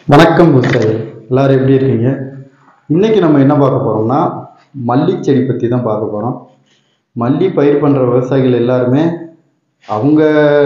வணக்கம் விவசாயி எல்லாரும் எப்படி இருக்கீங்க இன்னைக்கு நம்ம என்ன பார்க்க போறோம்னா மல்லி செடி பற்றி தான் பார்க்க போகிறோம் மல்லி பயிர் பண்ணுற விவசாயிகள் எல்லாருமே அவங்க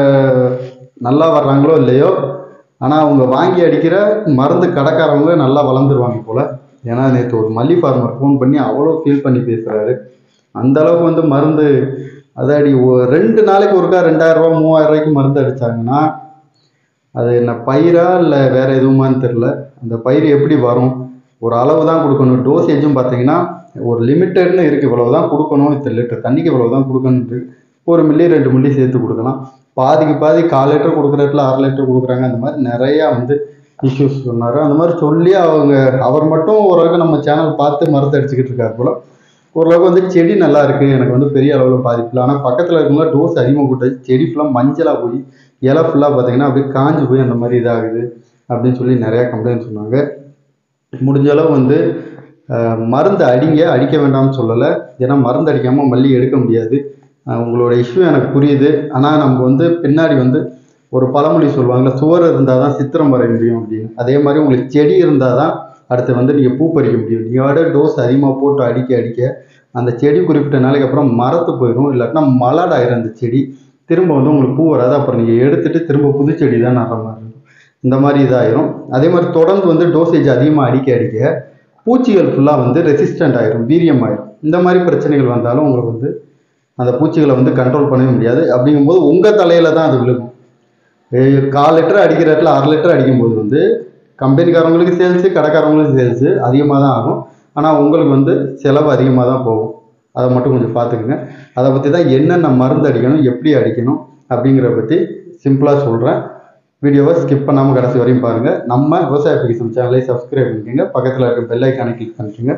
நல்லா வர்றாங்களோ இல்லையோ ஆனால் அவங்க வாங்கி அடிக்கிற மருந்து கடைக்காரவங்க நல்லா வளர்ந்துருவாங்க போல் ஏன்னா நேற்று ஒரு மல்லி ஃபார்மர் ஃபோன் பண்ணி அவ்வளோ ஃபீல் பண்ணி பேசுகிறாரு அந்த அளவுக்கு வந்து மருந்து அதாடி ஒ- ரெண்டு நாளைக்கு ஒருக்கா ரெண்டாயிரம் ரூபா மூவாயிரம் ரூபாய்க்கு மருந்து அடிச்சாங்கன்னா அது என்ன பயிரா இல்லை வேற எதுவுமான்னு தெரில அந்த பயிர் எப்படி வரும் ஒரு அளவு தான் கொடுக்கணும் டோசேஜும் பார்த்தீங்கன்னா ஒரு லிமிட்டட்னு இருக்குது இவ்வளவு தான் கொடுக்கணும் இத்தனை லிட்டர் தண்ணிக்கு இவ்வளவு தான் கொடுக்கணும் இருக்கு. ஒரு மில்லி ரெண்டு மில்லி சேர்த்து கொடுக்கலாம் பாதிக்கு பாதி கால் லிட்டர் கொடுக்குற இடத்துல அரை லிட்டர் கொடுக்குறாங்க அந்த மாதிரி நிறையா வந்து இஷ்யூஸ் சொன்னார் அந்த மாதிரி சொல்லி அவங்க அவர் மட்டும் ஓரளவுக்கு நம்ம சேனல் பார்த்து மருந்து அடிச்சுக்கிட்டு இருக்காரு போல ஓரளவுக்கு வந்து செடி நல்லா இருக்கு எனக்கு வந்து பெரிய அளவில் பாதிப்பு இல்லை ஆனால் பக்கத்தில் இருக்கவங்க டோஸ் அதிகமாக கொடுத்தாச்சு செடி ஃபுல்லாக மஞ்சளாக போய் இலை ஃபுல்லாக பார்த்தீங்கன்னா அப்படியே காஞ்சு போய் அந்த மாதிரி இதாகுது அப்படின்னு சொல்லி நிறையா கம்ப்ளைண்ட் சொன்னாங்க முடிஞ்ச அளவு வந்து அஹ், மருந்து அடிங்க அடிக்க வேண்டாம்னு சொல்லலை ஏன்னா மருந்து அடிக்காமல் மல்லி எடுக்க முடியாது அஹ், உங்களோட இஷ்யூ எனக்கு புரியுது ஆனால் நம்ம வந்து பின்னாடி வந்து ஒரு பழமொழி சொல்லுவாங்கல்ல சுவர் இருந்தால் தான் சித்திரம் வரைய முடியும் அப்படின்னு அதே மாதிரி உங்களுக்கு செடி இருந்தால் தான் அடுத்து வந்து நீங்கள் பூ பறிக்க முடியும் நீயோட டோஸ் அதிகமாக போட்டு அடிக்க அடிக்க அந்த செடி குறிப்பிட்ட நாளைக்கு அப்புறம் மரத்து போயிடும் இல்லாட்டினா மலடாயிரும் அந்த செடி திரும்ப வந்து உங்களுக்கு பூ வராது அப்புறம் நீங்கள் எடுத்துட்டு திரும்ப புது செடி தான் நடுற மாதிரி இருக்கும் இந்த மாதிரி இதாயிரும் அதே மாதிரி தொடர்ந்து வந்து டோசேஜ் அதிகமாக அடிக்க அடிக்க பூச்சிகள் ஃபுல்லாக வந்து ரெசிஸ்டண்ட் ஆயிரும் வீரியம் ஆயிரும் இந்த மாதிரி பிரச்சனைகள் வந்தாலும் உங்களுக்கு வந்து அந்த பூச்சிகளை வந்து கண்ட்ரோல் பண்ணவே முடியாது அப்படிங்கும்போது உங்கள் தலையில தான் அது விழுகும் ஏய், கால் லிட்டர் அடிக்கிற இடத்துல அரை லிட்டர் அடிக்கும்போது வந்து கம்பெனிக்காரங்களுக்கு சேல்ஸு கடைக்காரங்களுக்கு சேல்ஸு அதிகமாக தான் ஆகும் ஆனால் உங்களுக்கு வந்து செலவு அதிகமாக தான் போகும் அதை மட்டும் கொஞ்சம் பார்த்துக்குங்க அதை பற்றி தான் என்னென்ன மருந்து அடிக்கணும் எப்படி அடிக்கணும் அப்படிங்கிறத பற்றி சிம்பிளாக சொல்கிறேன் வீடியோவை ஸ்கிப் பண்ணாமல் கடைசி வரையும் பாருங்கள் நம்ம விவசாய பிடிக்கும் சேனலை சப்ஸ்கிரைப் பண்ணிக்கோங்க பக்கத்தில் இருக்க பெல் ஐக்கானை கிளிக் பண்ணிக்கோங்க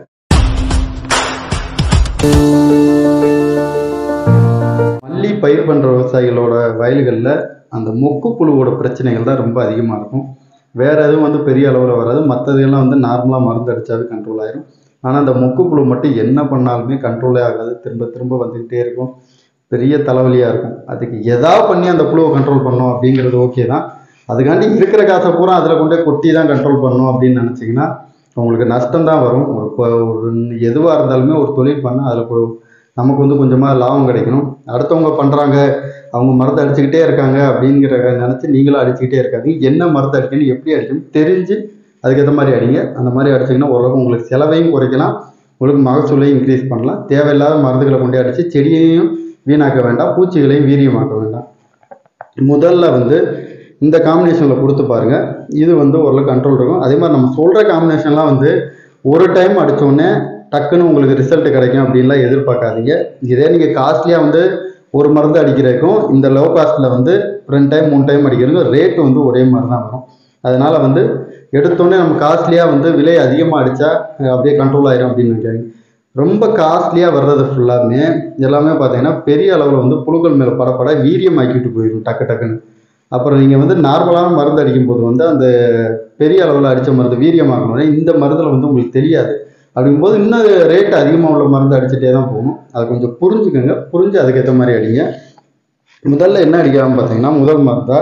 மல்லி பயிர் பண்ணுற விவசாயிகளோட வயல்களில் அந்த மொக்கு புழுவோட பிரச்சனைகள் தான் ரொம்ப அதிகமாக இருக்கும் வேற எதுவும் வந்து பெரிய அளவில் வராது மற்றதெல்லாம் வந்து நார்மலாக மருந்து அடித்தாவே கண்ட்ரோல் ஆயிரும் ஆனால் அந்த மொக்கு புழு மட்டும் என்ன பண்ணாலுமே கண்ட்ரோலே ஆகாது திரும்ப திரும்ப வந்துக்கிட்டே இருக்கும் பெரிய தலைவலியாக இருக்கும் அதுக்கு எதாவது பண்ணி அந்த புழுவை கண்ட்ரோல் பண்ணோம் அப்படிங்கிறது ஓகே தான் அதுக்காண்டி இருக்கிற காசை பூரா அதில் கொண்டே கொட்டி தான் கண்ட்ரோல் பண்ணணும் அப்படின்னு நினச்சிங்கன்னா உங்களுக்கு நஷ்டம் தான் வரும் ஒரு ப- ஒரு எதுவாக இருந்தாலுமே ஒரு தொழில் பண்ண அதில் நமக்கு வந்து கொஞ்சமாக லாபம் கிடைக்கணும் அடுத்தவங்க பண்ணுறாங்க அவங்க மருந்து அடிச்சுக்கிட்டே இருக்காங்க அப்படிங்கிற நினச்சி நீங்களும் அடிச்சுக்கிட்டே இருக்காங்க என்ன மருந்து அடிக்கணும் எப்படி அடிக்கணும் தெரிஞ்சு அதுக்கேற்ற மாதிரி அடிங்க அந்த மாதிரி அடிச்சிங்கன்னா ஓரளவுக்கு உங்களுக்கு செலவையும் குறைக்கலாம் உங்களுக்கு மகசூலையும் இன்க்ரீஸ் பண்ணலாம் தேவையில்லாத மருந்துகளை கொண்டு அடித்து செடியையும் வீணாக்க வேண்டாம் பூச்சிகளையும் வீரியமாக்க வேண்டாம் முதல்ல வந்து இந்த காம்பினேஷனில் கொடுத்து பாருங்க இது வந்து ஓரளவுக்கு கண்ட்ரோல் இருக்கும் அதே மாதிரி நம்ம சொல்கிற காம்பினேஷன்லாம் வந்து ஒரு டைம் அடித்தோடனே டக்குன்னு உங்களுக்கு ரிசல்ட் கிடைக்கும் அப்படின்லாம் எதிர்பார்க்காதீங்க இதே நீங்கள் காஸ்ட்லியாக வந்து ஒரு மருந்து அடிக்கிறதுக்கும் இந்த லோ காஸ்ட்டில் வந்து ரெண்டு டைம் மூணு டைம் அடிக்கிறதுக்கும் ரேட் வந்து ஒரே மாதிரி தான் வரும் அதனால வந்து எடுத்தோடனே நம்ம காஸ்ட்லியாக வந்து விலை அதிகமாக அடித்தா அப்படியே கண்ட்ரோல் ஆயிரும் அப்படின்னு நினைக்காதீங்க ரொம்ப காஸ்ட்லியாக வர்றது ஃபுல்லாமே எல்லாமே பார்த்தீங்கன்னா பெரிய அளவில் வந்து புழுக்கள் மேலே படப்பட வீரியம் ஆக்கிட்டு போயிடும் டக்கு டக்குன்னு அப்புறம் நீங்கள் வந்து நார்மலான மருந்து அடிக்கும்போது வந்து அந்த பெரிய அளவில் அடித்த மருந்து வீரியமாகணும்னா இந்த மருந்தில் வந்து உங்களுக்கு தெரியாது அப்படிங்கும்போது இன்னும் ரேட் அதிகமாக உள்ள மருந்து அடிச்சுட்டே தான் போகணும் அதை கொஞ்சம் புரிஞ்சுக்கோங்க புரிஞ்சு அதுக்கேற்ற மாதிரி அடிங்க முதல்ல என்ன அடிக்கலாம் பார்த்தீங்கன்னா முதல் மருந்தா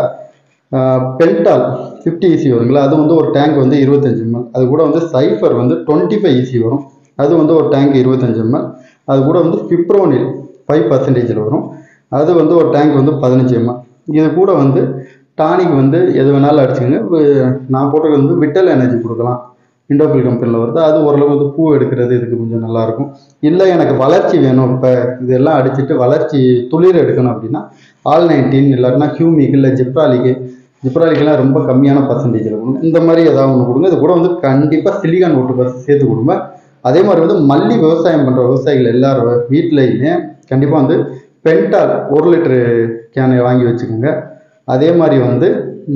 பென்டால் ஃபிஃப்டி ஈசி வருங்களா அது வந்து ஒரு டேங்க் வந்து இருபத்தஞ்சு ml அது கூட வந்து சைஃபர் வந்து டுவெண்ட்டி ஃபைவ் ஈசி வரும் அது வந்து ஒரு டேங்க் இருபத்தஞ்சு ml அது கூட வந்து பிப்ரோனில் ஃபைவ் பர்சன்டேஜில் வரும் அது வந்து ஒரு டேங்க் வந்து பதினஞ்சு ml இது கூட வந்து டானிக் வந்து எது வேணாலும் அடிச்சுக்கோங்க வி- நான் போட்டது வந்து விட்டல் எனர்ஜி கொடுக்கலாம் இண்டோபில் கம்பெனியில் வருது அது ஓரளவு வந்து பூ எடுக்கிறது இதுக்கு கொஞ்சம் நல்லாயிருக்கும் இல்லை எனக்கு வளர்ச்சி வேணும் இப்போ இதெல்லாம் அடிச்சுட்டு வளர்ச்சி துளிர் எடுக்கணும் அப்படின்னா ஆல் நைன்டீன் இல்லாட்டினா ஹியூமிக் இல்லை ஜிப்ராலிக்கு ஜிப்ராலிக்கெல்லாம் ரொம்ப கம்மியான பர்சன்டேஜில் கொடுங்க இந்த மாதிரி ஏதாவது ஒன்று கொடுங்க இது கூட வந்து கண்டிப்பாக சிலிகான் ஒட்டு பஸ் சேர்த்து கொடுங்க அதே மாதிரி வந்து மல்லி விவசாயம் பண்ணுற விவசாயிகள் எல்லாரும் வீட்லேயுமே கண்டிப்பாக வந்து பென்டால் ஒரு லிட்டரு கேனை வாங்கி வச்சுக்கோங்க அதே மாதிரி வந்து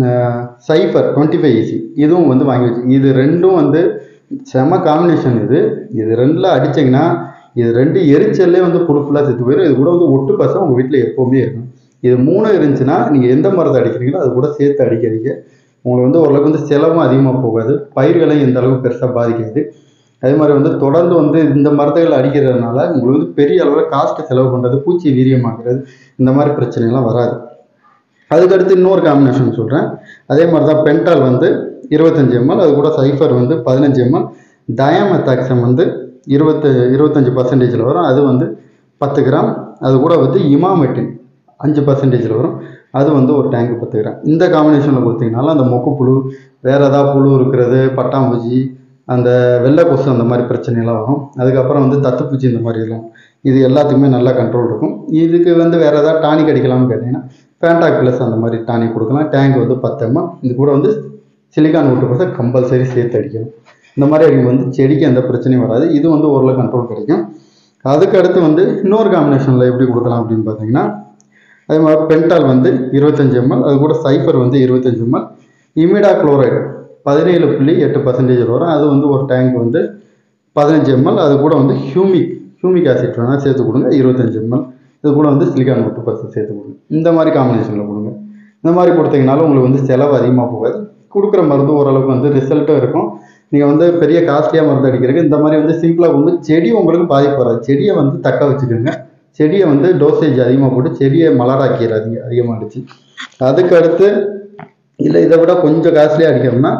சைஃபர் டுவெண்ட்டி ஃபைவ் ஈசி இதுவும் வந்து வாங்கி வச்சு இது ரெண்டும் வந்து செம காம்பினேஷன் இது இது ரெண்டில் அடிச்சிங்கன்னா இது ரெண்டு எரிச்சல்லே வந்து புழு ஃபுல்லாக செத்து போயிடும் இது கூட வந்து ஒட்டு பசம் உங்கள் வீட்டில் எப்போவுமே இருக்கும் இது மூணு இருந்துச்சுன்னா நீங்கள் எந்த மருந்து அடிக்கிறீங்களோ அது கூட சேர்த்து அடிக்க அடிக்க உங்களுக்கு வந்து ஓரளவுக்கு வந்து செலவும் அதிகமாக போகாது பயிர்களையும் எந்த அளவுக்கு பெருசாக பாதிக்காது அதே மாதிரி வந்து தொடர்ந்து வந்து இந்த மருந்துகள் அடிக்கிறதுனால உங்களுக்கு வந்து பெரிய அளவில் காஸ்ட்டு செலவு பண்ணுறது பூச்சி வீரியமாக்குறது இந்த மாதிரி பிரச்சனைலாம் வராது அதுக்கடுத்து இன்னொரு காம்பினேஷன் சொல்கிறேன் அதே மாதிரி தான் பென்டால் வந்து இருபத்தஞ்சி எம்எல் அது கூட சைஃபர் வந்து பதினஞ்சு எம்எல் டயாமெத்தாக்சம் வந்து இருபத்து இருபத்தஞ்சி பர்சன்டேஜில் வரும் அது வந்து பத்து கிராம் அது கூட வந்து இமாமெட்டின் அஞ்சு பர்சன்டேஜில் வரும் அது வந்து ஒரு டேங்க்கு பத்து கிராம் இந்த காம்பினேஷனில் கொடுத்தீங்கனாலும் அந்த மொக்கு புழு வேறு ஏதாவது புழு இருக்கிறது பட்டாம்பூச்சி அந்த வெள்ளை கொசு அந்த மாதிரி பிரச்சனைலாம் வரும் அதுக்கப்புறம் வந்து தத்துப்பூச்சி இந்த மாதிரி எல்லாம் இது எல்லாத்துக்குமே நல்லா கண்ட்ரோல் இருக்கும் இதுக்கு வந்து வேறு ஏதாவது டானிக் அடிக்கலாம்னு கேட்டிங்கன்னா ஃபேண்டாக் ப்ளஸ் அந்த மாதிரி டானிக் கொடுக்கலாம் டேங்க் வந்து பத்து எம்எம் இது கூட வந்து சிலிக்கான் விட்டு பார்த்தா கம்பல்சரி சேர்த்து அடிக்கணும் இந்த மாதிரி அடிக்கும் வந்து செடிக்கு எந்த பிரச்சனையும் வராது இது வந்து ஓரளவு கண்ட்ரோல் கிடைக்கும் அதுக்கு அடுத்து வந்து இன்னொரு காம்பினேஷனில் எப்படி கொடுக்கலாம் அப்படின்னு பார்த்தீங்கன்னா அதே மாதிரி பென்டால் வந்து இருபத்தஞ்சி எம்எல் அது கூட சைஃபர் வந்து இருபத்தஞ்சி எம்எல் இமிடா குளோரைடு பதினேழு புள்ளி எட்டு பர்சன்டேஜ் வரும் அது வந்து ஒரு டேங்க் வந்து பதினஞ்சு எம்எல் அது கூட வந்து ஹியூமிக் ஹியூமிக் ஆசிட் வேணால் சேர்த்து கொடுங்க இருபத்தஞ்சி எம்எல் இது கூட வந்து சிலிக்கான் ஒட்டு பத்து சேர்த்து கொடுங்க இந்த மாதிரி காம்பினேஷனில் கொடுங்க இந்த மாதிரி கொடுத்தீங்கனாலும் உங்களுக்கு வந்து செலவு அதிகமாக போகாது கொடுக்குற மருந்து ஓரளவுக்கு வந்து ரிசல்ட்டும் இருக்கும் நீங்கள் வந்து பெரிய காஸ்ட்லியாக மருந்து அடிக்கிறதுக்கு இந்த மாதிரி வந்து சிம்பிளாக வந்து செடி உங்களுக்கு பாதிப்பு வராது செடியை வந்து தக்க வச்சுக்கோங்க செடியை வந்து டோசேஜ் அதிகமாக போட்டு செடியை மலராக்கிறாதீங்க அதிகமாக அடிச்சு அதுக்கு அடுத்து இல்லை இதை விட கொஞ்சம் காஸ்ட்லியாக அடிக்கணும்னா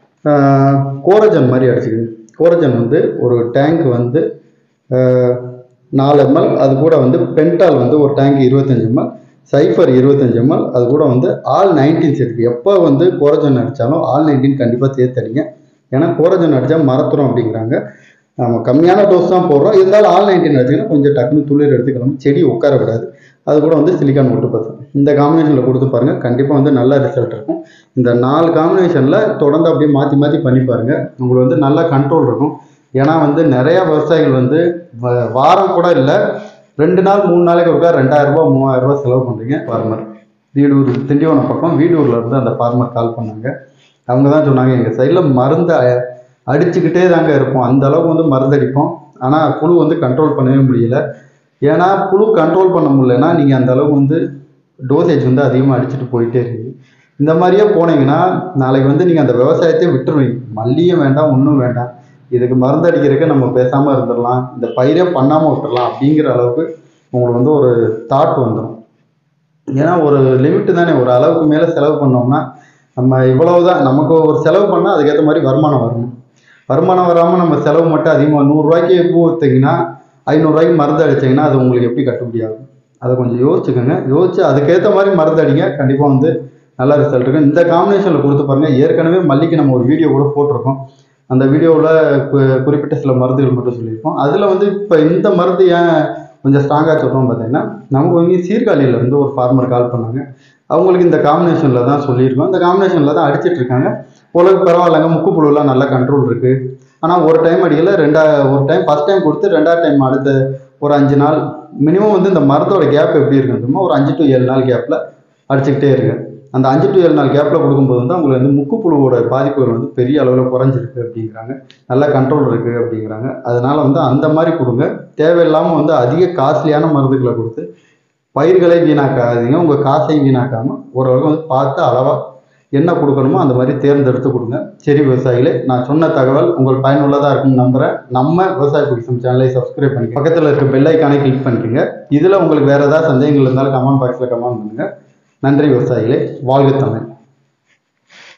ஆஹ், கோரஜன் மாதிரி அடிச்சுக்கோங்க கோரஜன் வந்து ஒரு டேங்க் வந்து ஆஹ், நாலு எம்எல் அது கூட வந்து பென்டால் வந்து ஒரு டேங்க் இருபத்தஞ்சி எம்எல் சைஃபர் இருபத்தஞ்சி எம்எல் அது கூட வந்து ஆல் நைன்டீன் சேர்த்து எப்போ வந்து கோரஜன் அடித்தாலும் ஆல் நைன்டீன் கண்டிப்பாக சேர்த்து அடிங்க ஏன்னா கோரஜன் அடித்தா மரத்துறோம் அப்படிங்கிறாங்க நம்ம கம்மியான டோஸ் தான் போடுறோம் இருந்தாலும் ஆல் நைன்டீன் அடிச்சிங்கன்னா கொஞ்சம் டக்குன்னு துளிர் எடுத்துக்கலாம் செடி உட்கார விடாது அது கூட வந்து சிலிக்கான் ஒட்டு பசம் இந்த காம்பினேஷனில் கொடுத்து பாருங்கள் கண்டிப்பாக வந்து நல்ல ரிசல்ட் இருக்கும் இந்த நாலு காம்பினேஷனில் தொடர்ந்து அப்படியே மாற்றி மாற்றி பண்ணி பாருங்கள் உங்களுக்கு வந்து நல்ல கண்ட்ரோல் இருக்கும் ஏன்னா வந்து நிறையா விவசாயிகள் வந்து வ- வாரம் கூட இல்லை ரெண்டு நாள் மூணு நாளைக்கு ஒருக்கா ரெண்டாயிரம் ரூபாய் மூவாயிரம் ரூபாய் செலவு பண்ணுறீங்க ஃபார்மர் வீடூர் திண்டிவனம் பக்கம் வீடூரில் இருந்து அந்த ஃபார்மர் கால் பண்ணாங்க அவங்க தான் சொன்னாங்க எங்கள் சைடில் மருந்து அ- அடிச்சுக்கிட்டே தாங்க இருப்போம் அந்த அளவுக்கு வந்து மருந்து அடிப்போம் ஆனால் புழு வந்து கண்ட்ரோல் பண்ணவே முடியல ஏன்னா புழு கண்ட்ரோல் பண்ண முடியலன்னா நீங்கள் அந்த அளவுக்கு வந்து டோசேஜ் வந்து அதிகமாக அடிச்சுட்டு போயிட்டே இருக்கீங்க இந்த மாதிரியே போனீங்கன்னா நாளைக்கு வந்து நீங்கள் அந்த விவசாயத்தையே விட்டுருவீங்க மல்லியும் வேண்டாம் ஒன்றும் வேண்டாம் இதுக்கு மருந்து அடிக்கிறதுக்கு நம்ம பேசாமல் இருந்துடலாம் இந்த பயிரே பண்ணாமல் விட்டுறலாம் அப்படிங்கிற அளவுக்கு உங்களுக்கு வந்து ஒரு தாட் வந்துடும் ஏன்னா ஒரு லிமிட்டு தானே ஒரு அளவுக்கு மேலே செலவு பண்ணோம்னா நம்ம இவ்வளவு தான் நமக்கு ஒரு செலவு பண்ணால் அதுக்கேற்ற மாதிரி வருமானம் வரணும் வருமானம் வராமல் நம்ம செலவு மட்டும் அதிகமாக நூறுரூவாய்க்கு பூ விற்றீங்கன்னா ஐநூறுரூவாய்க்கு மருந்து அடிச்சீங்கன்னா அது உங்களுக்கு எப்படி கட்டுப்படி ஆகும் அதை கொஞ்சம் யோசிச்சுக்கோங்க யோசிச்சு அதுக்கேற்ற மாதிரி மருந்து அடிங்க கண்டிப்பாக வந்து நல்ல ரிசல்ட் இருக்கும் இந்த காம்பினேஷனில் கொடுத்து பாருங்கள் ஏற்கனவே மல்லிக்கு நம்ம ஒரு வீடியோ கூட போட்டிருக்கோம் அந்த வீடியோவில் குறிப்பிட்ட சில மருந்துகள் மட்டும் சொல்லியிருப்போம் அதில் வந்து இப்போ இந்த மருந்து ஏன் கொஞ்சம் ஸ்ட்ராங்காக சொல்கிறோம் பார்த்தீங்கன்னா நமக்கு வந்து சீர்காழியில இருந்து ஒரு ஃபார்மர் கால் பண்ணாங்க அவங்களுக்கு இந்த காம்பினேஷனில் தான் சொல்லியிருக்கோம் இந்த காம்பினேஷனில் தான் அடிச்சிட்டு இருக்காங்க ஓரளவுக்கு பரவாயில்லைங்க முக்கு புழுலாம் நல்ல கண்ட்ரோல் இருக்குது ஆனால் ஒரு டைம் அடிக்கல ரெண்டா ஒரு டைம் ஃபஸ்ட் டைம் கொடுத்து ரெண்டாவது டைம் அடுத்த ஒரு அஞ்சு நாள் மினிமம் வந்து இந்த மரத்தோட கேப் எப்படி இருக்குன்னு தெரியுமா ஒரு அஞ்சு டு ஏழு நாள் கேப்பில் அடிச்சுக்கிட்டே இருங்க அந்த அஞ்சு டு ஏழு நாள் கேப்பில் கொடுக்கும்போது வந்து உங்களுக்கு வந்து முக்கு புழுவோட பாதிப்புகள் வந்து பெரிய அளவில் குறைஞ்சிருக்கு அப்படிங்கிறாங்க நல்ல கண்ட்ரோல் இருக்குது அப்படிங்கிறாங்க அதனால வந்து அந்த மாதிரி கொடுங்க தேவையில்லாமல் வந்து அதிக காஸ்ட்லியான மருந்துகளை கொடுத்து பயிர்களை வீணாக்காதீங்க உங்கள் காசையும் வீணாக்காமல் ஓரளவுக்கு வந்து பார்த்து அளவாக என்ன கொடுக்கணுமோ அந்த மாதிரி தேர்ந்தெடுத்து கொடுங்க சரி விவசாயிகளே நான் சொன்ன தகவல் உங்களுக்கு பயனுள்ளதாக இருக்கும்னு நம்புகிறேன் நம்ம விவசாய பிடிக்கும் சேனலை சப்ஸ்கிரைப் பண்ணிக்க பக்கத்தில் இருக்க பெல் ஐக்கானை கிளிக் பண்ணிக்கோங்க இதில் உங்களுக்கு வேறு ஏதாவது சந்தேகங்கள் இருந்தாலும் கமெண்ட் பாக்ஸில் கமெண்ட் பண்ணுங்கள் நன்றி விவசாயிகளே வாழ்க தமிழ்